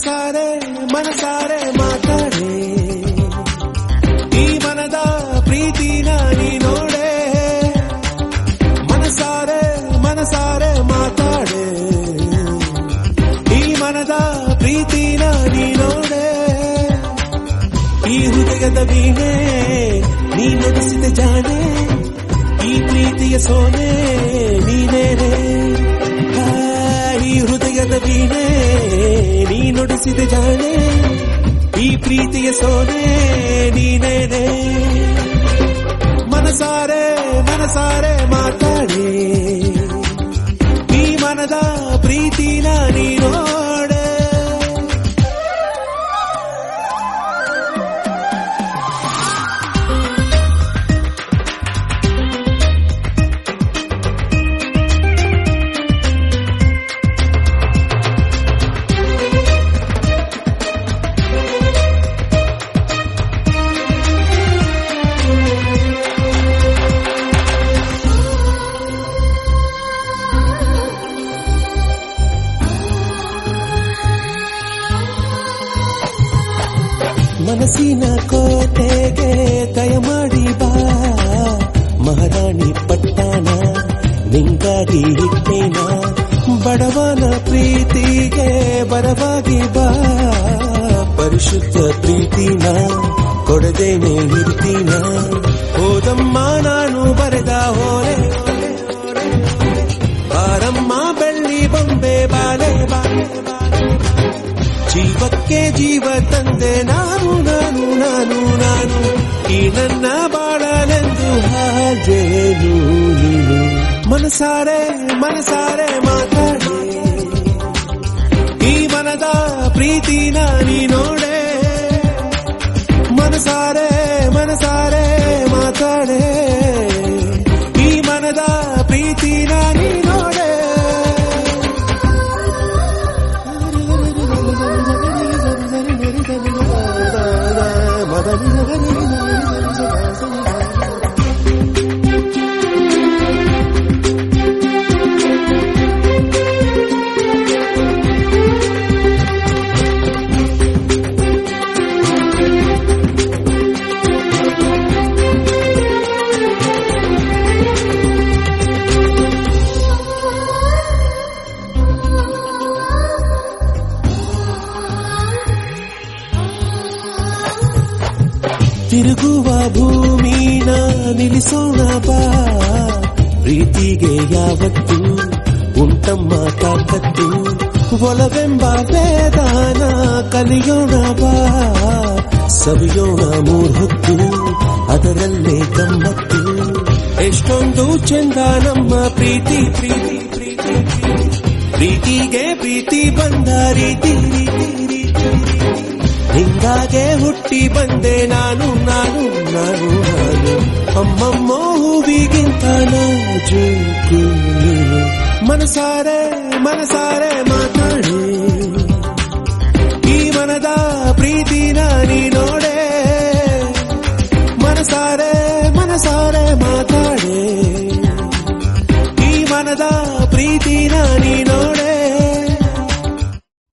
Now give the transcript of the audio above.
ಮನಸಾರೆ ಮನಸಾರೆ ಮಾತಾಡೆ ಈ ಮನದ ಪ್ರೀತಿನ ನೀ ನೋಡೆ ಮನಸಾರೆ ಮನಸಾರೆ ಮಾತಾಡೆ ಈ ಮನದ ಪ್ರೀತಿನ ನೀ ನೋಡೆ ಈ ಹೃದಯದ ವೀಣೆ ನೀ ನುಡಿಸಿದ ಜಾಣೆ ಈ ಪ್ರೀತಿಯ ಸೋನೆ ನೀನೇನೆ ಆ, ಈ ಹೃದಯದ ವೀಣೆ ನೀ ನುಡಿಸಿದ ಜಾಣೆ ಈ ಪ್ರೀತಿಯ ಸೋನೆ ನೀನೇನೆ ಮನಸಾರೆ ಮನಸಾರೆ ಮಾತಾಡೆ ಈ ಮನದ ಪ್ರೀತಿನ ನೀ ನೋಡೆ ಮನಸ್ಸಿನ ಕೋಟೆಗೆ ದಯಮಾಡಿ ಬಾ ಮಹಾರಾಣಿ ಪಟ್ಟಣ ನಿಂಗಾಗಿ ಇಟ್ಟೇನ ಬಡವನ ಪ್ರೀತಿಗೆ ಬರವಾಗಿ ಬಾ ಪರಿಶುದ್ಧ ಪ್ರೀತಿನ ಕೊಡದೇನೆ ಇರ್ತೀನ ಹೋದಮ್ಮ ನಾನು ಬರೆದ ಹೋರೆ ಬಾರಮ್ಮ ಬೆಳ್ಳಿ ಬೊಂಬೆ ಬಾಲೆ ಬಾಲೆ ಬಾಲೆ ಜೀವಕ್ಕೆ ಜೀವ ತಂದೆ ನಾನು ನಾನು ನಾನು ನಾನು ಈ ನನ್ನ ಬಾಳಲೆಂದು ಹಾಗೇನು ನೀನು ಮನಸಾರೆ ಮನಸಾರೆ ಮಾತಾಡೆ ಈ ಮನದ ಪ್ರೀತಿನ ನೀ ನೋಡೆ ಮನಸಾರೆ ಮನಸಾರೆ ಮಾತಾಡೆ ಈ ಮನದ ಪ್ರೀತಿನ ನೀ ನೋಡೆ ತಿರುಗುವ ಭೂಮಿನ ನಿಲ್ಲಿಸೋಣ ಬಾ ಪ್ರೀತಿಗೆ ಯಾವತ್ತು ಉಂಟಮ್ಮ ತಾಕತ್ತು ಒಲವೆಂಬ ವೇದಾನ ಕಲಿಯೋಣ ಬಾ ಸವಿಯೋಣ ಮೂರ್ಹೊತ್ತು ಅದರಲ್ಲೇ ಗಮ್ಮತ್ತು ಎಷ್ಟೊಂದು ಚಂದ ನಮ್ಮ ಪ್ರೀತಿ ಪ್ರೀತಿ ಪ್ರೀತಿ ಪ್ರೀತಿ. ಪ್ರೀತಿಗೆ ಪ್ರೀತಿ ಬಂದ ರೀತಿ ರೀತಿ ರೀತಿ ಹಿಂಗಾಗೆ ಹುಟ್ಟಿ ಬಂದೆ ನಾನು ನಾನು ನಾನು ನಾನು ಅಮ್ಮಮ್ಮ ಹೂವಿಗಿಂತ ನಾಜೂಕು ನೀನು ಮನಸಾರೆ ಮನಸಾರೆ ಮಾತಾಡೆ ಈ ಮನದ ಪ್ರೀತಿನ ನೀ ನೋಡೆ ಮನಸಾರೆ ಮನಸಾರೆ ಮಾತಾಡೆ ಈ ಮನದ ಪ್ರೀತಿನ ನೀ ನೋಡೆ